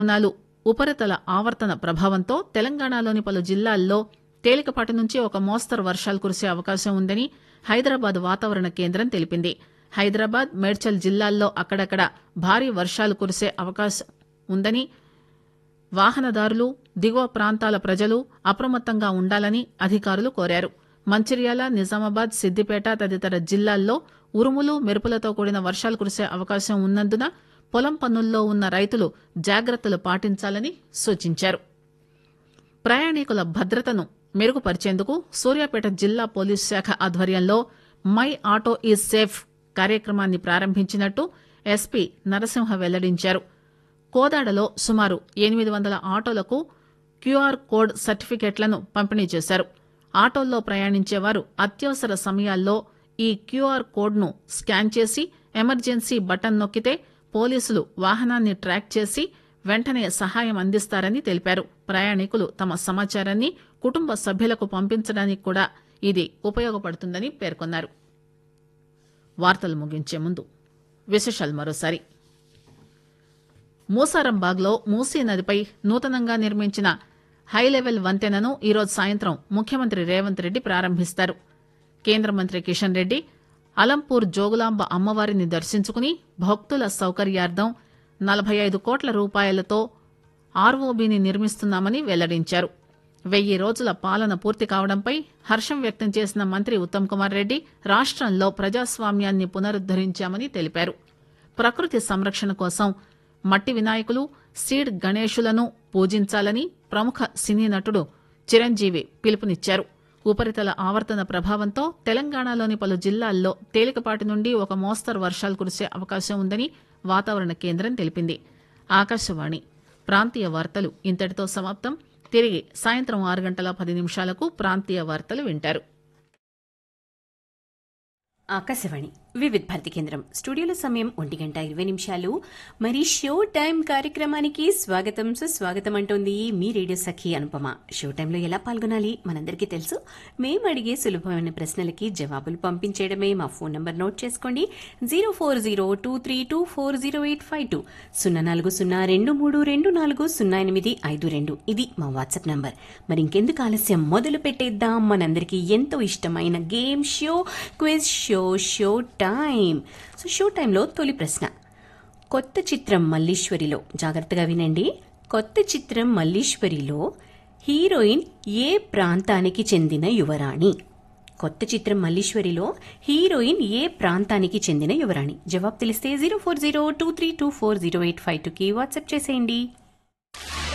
పవనాలు ఉపరితల ఆవర్తన ప్రభావంతో తెలంగాణలోని పలు జిల్లాల్లో తేలికపాటి నుంచి ఒక మోస్తరు వర్షాలు కురిసే అవకాశం ఉందని హైదరాబాద్ వాతావరణ కేంద్రం తెలిపింది హైదరాబాద్ మేడ్చల్ జిల్లాల్లో అక్కడక్కడ భారీ వర్షాలు కురిసే అవకాశం ఉందని వాహనదారులు దిగువ ప్రాంతాల ప్రజలు అప్రమత్తంగా ఉండాలని అధికారులు కోరారు మంచిర్యాల నిజామాబాద్ సిద్దిపేట తదితర జిల్లాల్లో ఉరుములు మెరుపులతో కూడిన వర్షాలు కురిసే అవకాశం ఉన్నందున పొలం పనుల్లో ఉన్న రైతులు జాగ్రత్తలు పాటించాలని సూచించారు ప్రయాణికుల భద్రతను మెరుగుపరిచేందుకు సూర్యాపేట జిల్లా పోలీస్ శాఖ ఆధ్వర్యంలో మై ఆటో ఈజ్ సేఫ్ కార్యక్రమాన్ని ప్రారంభించినట్టు ఎస్పీ నరసింహ వెల్లడించారు కోదాడలో సుమారు ఎనిమిది వందల ఆటోలకు క్యూఆర్ కోడ్ సర్టిఫికెట్లను పంపిణీ చేశారు ఆటోల్లో ప్రయాణించేవారు అత్యవసర సమయాల్లో ఈ క్యూఆర్ కోడ్ను స్కాన్ చేసి ఎమర్జెన్సీ బటన్ నొక్కితే పోలీసులు వాహనాన్ని ట్రాక్ చేసి వెంటనే సహాయం అందిస్తారని తెలిపారు ప్రయాణికులు తమ సమాచారాన్ని కుటుంబ సభ్యులకు పంపించడానికి కూడా ఇది ఉపయోగపడుతుందని పేర్కొన్నారు వార్తలు ముగించే ముందు విశేషాలు మరోసారి మూసారంబాగ్లో మూసీ నదిపై నూతనంగా నిర్మించిన హైలెవెల్ వంతెనను ఈరోజు సాయంత్రం ముఖ్యమంత్రి రేవంత్ రెడ్డి ప్రారంభిస్తారు కేంద్ర మంత్రి కిషన్ రెడ్డి అలంపూర్ జోగులాంబ అమ్మవారిని దర్శించుకుని భక్తుల సౌకర్యార్థం నలభై ఐదు కోట్ల రూపాయలతో ఆర్ఓబీని నిర్మిస్తున్నామని వెల్లడించారు వెయ్యి రోజుల పాలన పూర్తి కావడంపై హర్షం వ్యక్తం చేసిన మంత్రి ఉత్తమ్ కుమార్ రెడ్డి రాష్టంలో ప్రజాస్వామ్యాన్ని పునరుద్దరించామని తెలిపారు ప్రకృతి సంరక్షణ కోసం మట్టి వినాయకులు సీడ్ గణేశులను పూజించాలని ప్రముఖ సినీ నటుడు చిరంజీవి పిలుపునిచ్చారు ఉపరితల ఆవర్తన ప్రభావంతో తెలంగాణలోని పలు జిల్లాల్లో తేలికపాటి నుండి ఒక మోస్తరు వర్షాలు కురిసే అవకాశం ఉందని వాతావరణ కేంద్రం తెలిపింది ఆకాశవాణి ప్రాంతీయ వార్తలు ఇంతటితో సమాప్తం తిరిగి సాయంత్రం ఆరు గంటల పది నిమిషాలకు ప్రాంతీయ వార్తలు వింటారు ఆకాశవాణి వివిధ్ భారతి కేంద్రం స్టూడియోలో సమయం ఒంటి గంట ఇరవై నిమిషాలు మరి షో టైం కార్యక్రమానికి స్వాగతం సుస్వాగతం అంటోంది మీ రేడియో సఖి అనుపమ షో టైంలో ఎలా పాల్గొనాలి మనందరికీ తెలుసు మేము అడిగే సులభమైన ప్రశ్నలకి జవాబులు పంపించేయడమే మా ఫోన్ నంబర్ నోట్ చేసుకోండి zero four zero two three two four zero eight five two సున్నా నాలుగు సున్నా రెండు మూడు రెండు నాలుగు సున్నా ఎనిమిది ఐదు రెండు ఇది మా వాట్సాప్ నంబర్ మరి ఇంకెందుకు ఆలస్యం మొదలు పెట్టేద్దాం మనందరికీ ఎంతో ఇష్టమైన game show quiz show show time so show టైంలో తొలి ప్రశ్న కొత్త చిత్రం మల్లీశ్వరిలో జాగ్రత్తగా వినండి కొత్త చిత్రం మల్లీశ్వరిలో హీరోయిన్ ఏ ప్రాంతానికి చెందిన యువరాణి కొత్త చిత్రం మల్లీశ్వరిలో హీరోయిన్ ఏ ప్రాంతానికి చెందిన యువరాణి జవాబు తెలిస్తే zero four zero two three two four zero eight five టూకి వాట్సాప్ చేసేయండి